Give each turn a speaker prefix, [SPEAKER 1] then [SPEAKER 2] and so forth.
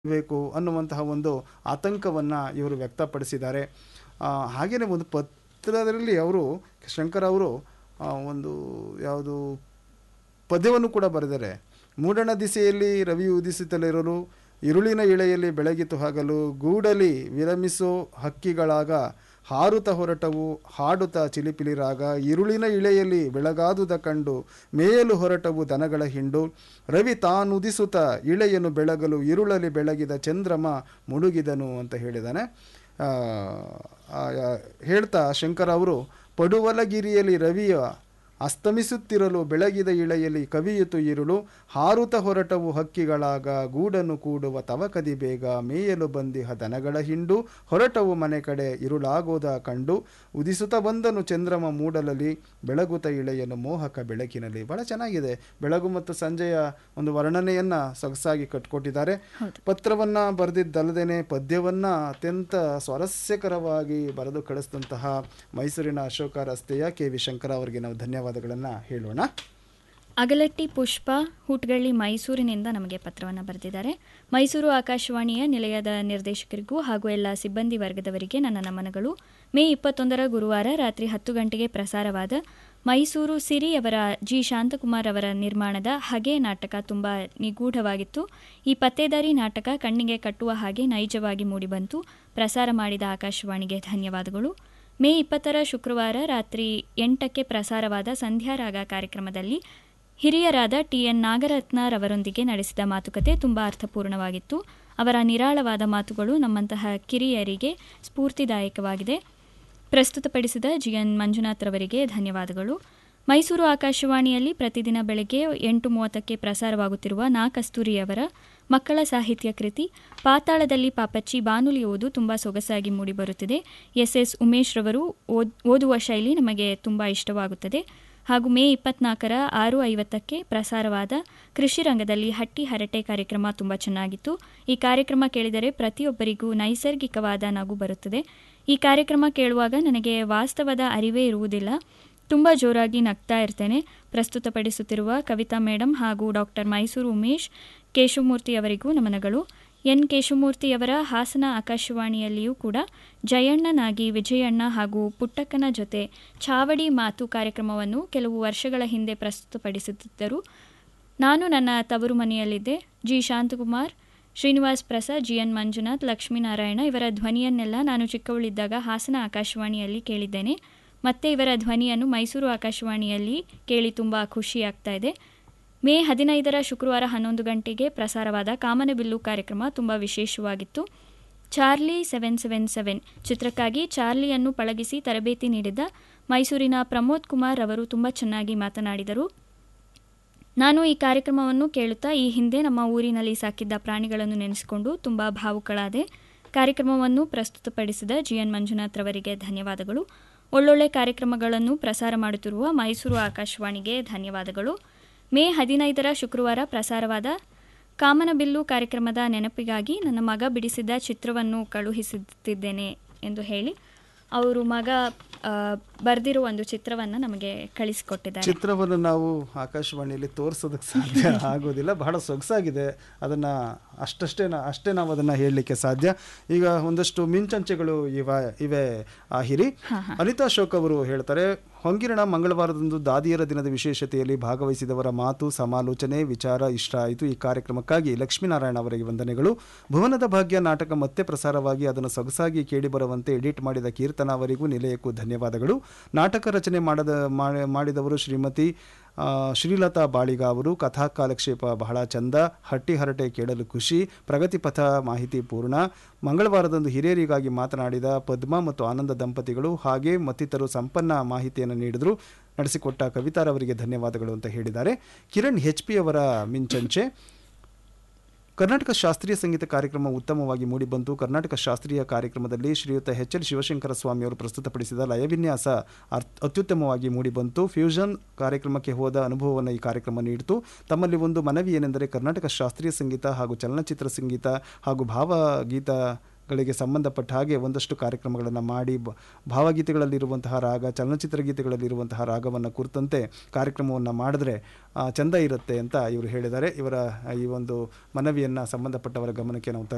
[SPEAKER 1] ಬೇಕು ಅನ್ನುವಂತಹ ಒಂದು ಆತಂಕವನ್ನು ಇವರು ವ್ಯಕ್ತಪಡಿಸಿದ್ದಾರೆ ಹಾಗೆಯೇ ಒಂದು ಪತ್ರದಲ್ಲಿ ಅವರು ಶಂಕರ್ ಅವರು ಆ, ಒಂದು ಯಾವುದು ಪದ್ಯವನ್ನು ಕೂಡ ಬರೆದರೆ ಮೂಡಣ ದಿಸೆಯಲ್ಲಿ ರವಿ ಉದಿಸುತ್ತಲಿರಲು ಇರುಳಿನ ಇಳೆಯಲ್ಲಿ ಬೆಳಗಿತು ಹಗಲು ಗೂಡಲಿ ವಿರಮಿಸೋ ಹಕ್ಕಿಗಳಾಗ ಹಾರುತ ಹೊರಟವು ಹಾಡುತ್ತ ಚಿಲಿಪಿಲಿರಾಗ ಇರುಳಿನ ಇಳೆಯಲ್ಲಿ ಬೆಳಗಾದುದ ಕಂಡು ಮೇಯಲು ಹೊರಟವು ದನಗಳ ಹಿಂಡು ರವಿ ತಾನುದಿಸುತ್ತ ಇಳೆಯನ್ನು ಬೆಳಗಲು ಇರುಳಲಿ ಬೆಳಗಿದ ಚಂದ್ರಮ ಮುಳುಗಿದನು ಅಂತ ಹೇಳಿದಾನೆ ಆ, ಆ, ಹೇಳ್ತಾ ಶಂಕರ್ ಅವರು ಪಡುವಲಗಿರಿಯಲ್ಲಿ ರವಿಯ ಅಸ್ತಮಿಸುತ್ತಿರಲು ಬೆಳಗಿದ ಇಳೆಯಲ್ಲಿ ಕವಿಯಿತು ಇರುಳು ಹಾರುತ ಹೊರಟವು ಹಕ್ಕಿಗಳಾಗ ಗೂಡನ್ನು ಕೂಡುವ ತವಕದಿ ಬೇಗ ಮೇಯಲು ಬಂದಿಹ ದನಗಳ ಹಿಂಡು ಹೊರಟವು ಮನೆ ಕಡೆ ಇರುಳಾಗೋದ ಕಂಡು ಉದಿಸುತ್ತ ಬಂದನು ಚಂದ್ರಮ ಮೂಡಲಲ್ಲಿ ಬೆಳಗುತ್ತ ಇಳೆಯನ್ನು ಮೋಹಕ ಬೆಳಕಿನಲ್ಲಿ ಬಹಳ ಚೆನ್ನಾಗಿದೆ ಬೆಳಗು ಮತ್ತು ಸಂಜೆಯ ಒಂದು ವರ್ಣನೆಯನ್ನ ಸೊಗಸಾಗಿ ಕಟ್ಕೊಟ್ಟಿದ್ದಾರೆ ಪತ್ರವನ್ನ ಬರೆದಿದ್ದಲ್ಲದೇನೆ ಪದ್ಯವನ್ನ ಅತ್ಯಂತ ಸ್ವಾರಸ್ಯಕರವಾಗಿ ಬರೆದು ಕಳಿಸಿದಂತಹ ಮೈಸೂರಿನ ಅಶೋಕ ರಸ್ತೆಯ ಕೆ ವಿ ಶಂಕರ ಅವರಿಗೆ ನಾವು ಧನ್ಯವಾದಗಳನ್ನ ಹೇಳೋಣ
[SPEAKER 2] ಅಗಲಟ್ಟಿ ಪುಷ್ಪ ಹುಟ್ಗಳ್ಳಿ ಮೈಸೂರಿನಿಂದ ನಮಗೆ ಪತ್ರವನ್ನು ಬರೆದಿದ್ದಾರೆ ಮೈಸೂರು ಆಕಾಶವಾಣಿಯ ನಿಲಯದ ನಿರ್ದೇಶಕರಿಗೂ ಹಾಗೂ ಎಲ್ಲ ಸಿಬ್ಬಂದಿ ವರ್ಗದವರಿಗೆ ನನ್ನ ನಮನಗಳು ಮೇ ಇಪ್ಪತ್ತೊಂದರ ಗುರುವಾರ ರಾತ್ರಿ ಹತ್ತು ಗಂಟೆಗೆ ಪ್ರಸಾರವಾದ ಮೈಸೂರು ಸಿರಿ ಅವರ ಜಿ ಶಾಂತಕುಮಾರ್ ಅವರ ನಿರ್ಮಾಣದ ಹಗೆ ನಾಟಕ ತುಂಬ ನಿಗೂಢವಾಗಿತ್ತು ಈ ಪತ್ತೇದಾರಿ ನಾಟಕ ಕಣ್ಣಿಗೆ ಕಟ್ಟುವ ಹಾಗೆ ನೈಜವಾಗಿ ಮೂಡಿಬಂತು ಪ್ರಸಾರ ಮಾಡಿದ ಆಕಾಶವಾಣಿಗೆ ಧನ್ಯವಾದಗಳು ಮೇ ಇಪ್ಪತ್ತರ ಶುಕ್ರವಾರ ರಾತ್ರಿ ಎಂಟಕ್ಕೆ ಪ್ರಸಾರವಾದ ಸಂಧ್ಯಾರಾಗ ಕಾರ್ಯಕ್ರಮದಲ್ಲಿ ಹಿರಿಯರಾದ ಟಿಎನ್ ನಾಗರತ್ನರವರೊಂದಿಗೆ ನಡೆಸಿದ ಮಾತುಕತೆ ತುಂಬಾ ಅರ್ಥಪೂರ್ಣವಾಗಿತ್ತು ಅವರ ನಿರಾಳವಾದ ಮಾತುಗಳು ನಮ್ಮಂತಹ ಕಿರಿಯರಿಗೆ ಸ್ಫೂರ್ತಿದಾಯಕವಾಗಿದೆ ಪ್ರಸ್ತುತಪಡಿಸಿದ ಜಿಎನ್ ಮಂಜುನಾಥ್ ರವರಿಗೆ ಧನ್ಯವಾದಗಳು ಮೈಸೂರು ಆಕಾಶವಾಣಿಯಲ್ಲಿ ಪ್ರತಿದಿನ ಬೆಳಗ್ಗೆ ಎಂಟು ಮೂವತ್ತಕ್ಕೆ ಪ್ರಸಾರವಾಗುತ್ತಿರುವ ನಾ ಕಸ್ತೂರಿಯವರ ಮಕ್ಕಳ ಸಾಹಿತ್ಯ ಕೃತಿ ಪಾತಾಳದಲ್ಲಿ ಪಾಪಚ್ಚಿ ಬಾನುಲಿ ಓದು ತುಂಬ ಸೊಗಸಾಗಿ ಮೂಡಿಬರುತ್ತಿದೆ ಎಸ್ ಎಸ್ ಉಮೇಶ್ ರವರು ಓದ್- ಓದುವ ಶೈಲಿ ನಮಗೆ ತುಂಬ ಇಷ್ಟವಾಗುತ್ತದೆ ಹಾಗೂ ಮೇ ಇಪ್ಪತ್ನಾಲ್ಕರ ಆರು ಐವತ್ತಕ್ಕೆ ಪ್ರಸಾರವಾದ ಕೃಷಿ ರಂಗದಲ್ಲಿ ಹಟ್ಟಿ ಹರಟೆ ಕಾರ್ಯಕ್ರಮ ತುಂಬ ಚೆನ್ನಾಗಿತ್ತು ಈ ಕಾರ್ಯಕ್ರಮ ಕೇಳಿದರೆ ಪ್ರತಿಯೊಬ್ಬರಿಗೂ ನೈಸರ್ಗಿಕವಾದ ನಗು ಬರುತ್ತದೆ ಈ ಕಾರ್ಯಕ್ರಮ ಕೇಳುವಾಗ ನನಗೆ ವಾಸ್ತವದ ಅರಿವೇ ಇರುವುದಿಲ್ಲ ತುಂಬ ಜೋರಾಗಿ ನಗ್ತಾ ಇರ್ತೇನೆ ಪ್ರಸ್ತುತಪಡಿಸುತ್ತಿರುವ ಕವಿತಾ ಮೇಡಮ್ ಹಾಗೂ ಡಾಕ್ಟರ್ ಮೈಸೂರು ಉಮೇಶ್ ಕೇಶವಮೂರ್ತಿ ಅವರಿಗೂ ನಮನಗಳು ಎನ್ ಕೇಶವಮೂರ್ತಿಯವರ ಹಾಸನ ಆಕಾಶವಾಣಿಯಲ್ಲಿಯೂ ಕೂಡ ಜಯಣ್ಣನಾಗಿ ವಿಜಯಣ್ಣ ಹಾಗೂ ಪುಟ್ಟಕ್ಕನ ಜೊತೆ ಚಾವಡಿ ಮಾತು ಕಾರ್ಯಕ್ರಮವನ್ನು ಕೆಲವು ವರ್ಷಗಳ ಹಿಂದೆ ಪ್ರಸ್ತುತಪಡಿಸುತ್ತಿದ್ದರು ನಾನು ನನ್ನ ತವರು ಮನೆಯಲ್ಲಿದ್ದೆ G Shanthakumar Srinivas Prasad G N Manjunath Lakshminarayana ಇವರ ಧ್ವನಿಯನ್ನೆಲ್ಲ ನಾನು ಚಿಕ್ಕವಳಿದ್ದಾಗ ಹಾಸನ ಆಕಾಶವಾಣಿಯಲ್ಲಿ ಕೇಳಿದ್ದೇನೆ ಮತ್ತೆ ಇವರ ಧ್ವನಿಯನ್ನು ಮೈಸೂರು ಆಕಾಶವಾಣಿಯಲ್ಲಿ ಕೇಳಿ ತುಂಬ ಖುಷಿಯಾಗ್ತಾ ಇದೆ ಮೇ ಹದಿನೈದರ ಶುಕ್ರವಾರ ಹನ್ನೊಂದು ಗಂಟೆಗೆ ಪ್ರಸಾರವಾದ ಕಾಮನಬಿಲ್ಲು ಕಾರ್ಯಕ್ರಮ ತುಂಬ ವಿಶೇಷವಾಗಿತ್ತು ಚಾರ್ಲಿ ಸೆವೆನ್ ಸೆವೆನ್ ಸೆವೆನ್ ಚಿತ್ರಕ್ಕಾಗಿ ಚಾರ್ಲಿಯನ್ನು ಪಳಗಿಸಿ ತರಬೇತಿ ನೀಡಿದ ಮೈಸೂರಿನ ಪ್ರಮೋದ್ ಕುಮಾರ್ ಅವರು ತುಂಬ ಚೆನ್ನಾಗಿ ಮಾತನಾಡಿದರು ನಾನು ಈ ಕಾರ್ಯಕ್ರಮವನ್ನು ಕೇಳುತ್ತಾ ಈ ಹಿಂದೆ ನಮ್ಮ ಊರಿನಲ್ಲಿ ಸಾಕಿದ್ದ ಪ್ರಾಣಿಗಳನ್ನು ನೆನೆಸಿಕೊಂಡು ತುಂಬ ಭಾವುಕಳಾದೆ ಕಾರ್ಯಕ್ರಮವನ್ನು ಪ್ರಸ್ತುತಪಡಿಸಿದ ಜಿಎನ್ ಮಂಜುನಾಥ್ ರವರಿಗೆ ಧನ್ಯವಾದಗಳು ಒಳ್ಳೊಳ್ಳೆ ಕಾರ್ಯಕ್ರಮಗಳನ್ನು ಪ್ರಸಾರ ಮಾಡುತ್ತಿರುವ ಮೈಸೂರು ಆಕಾಶವಾಣಿಗೆ ಧನ್ಯವಾದಗಳು ಮೇ ಹದಿನೈದರ ಶುಕ್ರವಾರ ಪ್ರಸಾರವಾದ ಕಾಮನಬಿಲ್ಲು ಕಾರ್ಯಕ್ರಮದ ನೆನಪಿಗಾಗಿ ನನ್ನ ಮಗ ಬಿಡಿಸಿದ ಚಿತ್ರವನ್ನು ಕಳುಹಿಸುತ್ತಿದ್ದೇನೆ ಎಂದು ಹೇಳಿ ಅವರು ಮಗ ಬರೆದಿರುವ ಒಂದು ಚಿತ್ರವನ್ನು ನಮಗೆ ಕಳಿಸಿಕೊಟ್ಟಿದ್ದಾರೆ
[SPEAKER 1] ಚಿತ್ರವನ್ನು ನಾವು ಆಕಾಶವಾಣಿಯಲ್ಲಿ ತೋರಿಸೋದಕ್ಕೆ ಸಾಧ್ಯ ಆಗೋದಿಲ್ಲ ಬಹಳ ಸೊಗಸಾಗಿದೆ ಅದನ್ನು ಅಷ್ಟಷ್ಟೇ ನಾ ಅಷ್ಟೇ ನಾವು ಅದನ್ನು ಹೇಳಲಿಕ್ಕೆ ಸಾಧ್ಯ ಈಗ ಒಂದಷ್ಟು ಮಿಂಚಂಚೆಗಳು ಇವ ಇವೆ ಆಹಿರಿ ಅನಿತಾ ಅಶೋಕ್ ಅವರು ಹೇಳ್ತಾರೆ ಹೊಂಗಿರಣ ಮಂಗಳವಾರದಂದು ದಾದಿಯರ ದಿನದ ವಿಶೇಷತೆಯಲ್ಲಿ ಭಾಗವಹಿಸಿದವರ ಮಾತು ಸಮಾಲೋಚನೆ ವಿಚಾರ ಇಷ್ಟ ಆಯಿತು ಈ ಕಾರ್ಯಕ್ರಮಕ್ಕಾಗಿ ಲಕ್ಷ್ಮೀನಾರಾಯಣ ಅವರಿಗೆ ವಂದನೆಗಳು ಭುವನದ ಭಾಗ್ಯ ನಾಟಕ ಮತ್ತೆ ಪ್ರಸಾರವಾಗಿ ಅದನ್ನು ಸೊಗಸಾಗಿ ಕೇಳಿಬರುವಂತೆ ಎಡಿಟ್ ಮಾಡಿದ ಕೀರ್ತನ ಅವರಿಗೂ ನಿಲಯಕ್ಕೂ ಧನ್ಯವಾದಗಳು ನಾಟಕ ರಚನೆ ಮಾಡದ ಮಾಡಿ- ಮಾಡಿದವರು ಶ್ರೀಮತಿ ಆ, ಶ್ರೀಲತಾ ಬಾಳಿಗ ಅವರು ಕಥಾ ಕಾಲಕ್ಷೇಪ ಬಹಳ ಚಂದ ಹಟ್ಟಿ ಹರಟೆ ಕೇಳಲು ಖುಷಿ ಪ್ರಗತಿಪಥ ಮಾಹಿತಿ ಪೂರ್ಣ ಮಂಗಳವಾರದಂದು ಹಿರಿಯರಿಗಾಗಿ ಮಾತನಾಡಿದ ಪದ್ಮ ಮತ್ತು ಆನಂದ ದಂಪತಿಗಳು ಹಾಗೆ ಮತ್ತಿತರರು ಸಂಪನ್ನ ಮಾಹಿತಿಯನ್ನು ನೀಡಿದರು ನಡೆಸಿಕೊಟ್ಟ ಕವಿತಾರವರಿಗೆ ಧನ್ಯವಾದಗಳು ಅಂತ ಹೇಳಿದ್ದಾರೆ ಕಿರಣ್ ಹೆಚ್ ಪಿ ಅವರ ಮಿಂಚಂಚೆ ಕರ್ನಾಟಕ ಶಾಸ್ತ್ರೀಯ ಸಂಗೀತ ಕಾರ್ಯಕ್ರಮ ಉತ್ತಮವಾಗಿ ಮೂಡಿಬಂತು ಕರ್ನಾಟಕ ಶಾಸ್ತ್ರೀಯ ಕಾರ್ಯಕ್ರಮದಲ್ಲಿ ಶ್ರೀಯುತ ಎಚ್ ಎಲ್ ಶಿವಶಂಕರ ಸ್ವಾಮಿ ಅವರು ಪ್ರಸ್ತುತಪಡಿಸಿದ ಲಯವಿನ್ಯಾಸ ಅರ್ಥ ಅತ್ಯುತ್ತಮವಾಗಿ ಮೂಡಿಬಂತು ಫ್ಯೂಷನ್ ಕಾರ್ಯಕ್ರಮಕ್ಕೆ ಹೋದ ಅನುಭವವನ್ನು ಈ ಕಾರ್ಯಕ್ರಮ ನೀಡಿತು ತಮ್ಮಲ್ಲಿ ಒಂದು ಮನವಿ ಏನೆಂದರೆ ಕರ್ನಾಟಕ ಶಾಸ್ತ್ರೀಯ ಸಂಗೀತ ಹಾಗೂ ಚಲನಚಿತ್ರ ಸಂಗೀತ ಹಾಗೂ ಭಾವಗೀತ ಗಳಿಗೆ ಸಂಬಂಧಪಟ್ಟ ಹಾಗೆ ಒಂದಷ್ಟು ಕಾರ್ಯಕ್ರಮಗಳನ್ನು ಮಾಡಿ ಬ- ಭಾವಗೀತೆಗಳಲ್ಲಿರುವಂತಹ ರಾಗ ಚಲನಚಿತ್ರ ಗೀತೆಗಳಲ್ಲಿರುವಂತಹ ರಾಗವನ್ನು ಕುರಿತಂತೆ ಕಾರ್ಯಕ್ರಮವನ್ನು ಮಾಡಿದ್ರೆ ಆ, ಚಂದ ಇರುತ್ತೆ ಅಂತ ಇವರು ಹೇಳಿದ್ದಾರೆ ಇವರ ಈ ಒಂದು ಮನವಿಯನ್ನು ಸಂಬಂಧಪಟ್ಟವರ ಗಮನಕ್ಕೆ ನಾವು ತರ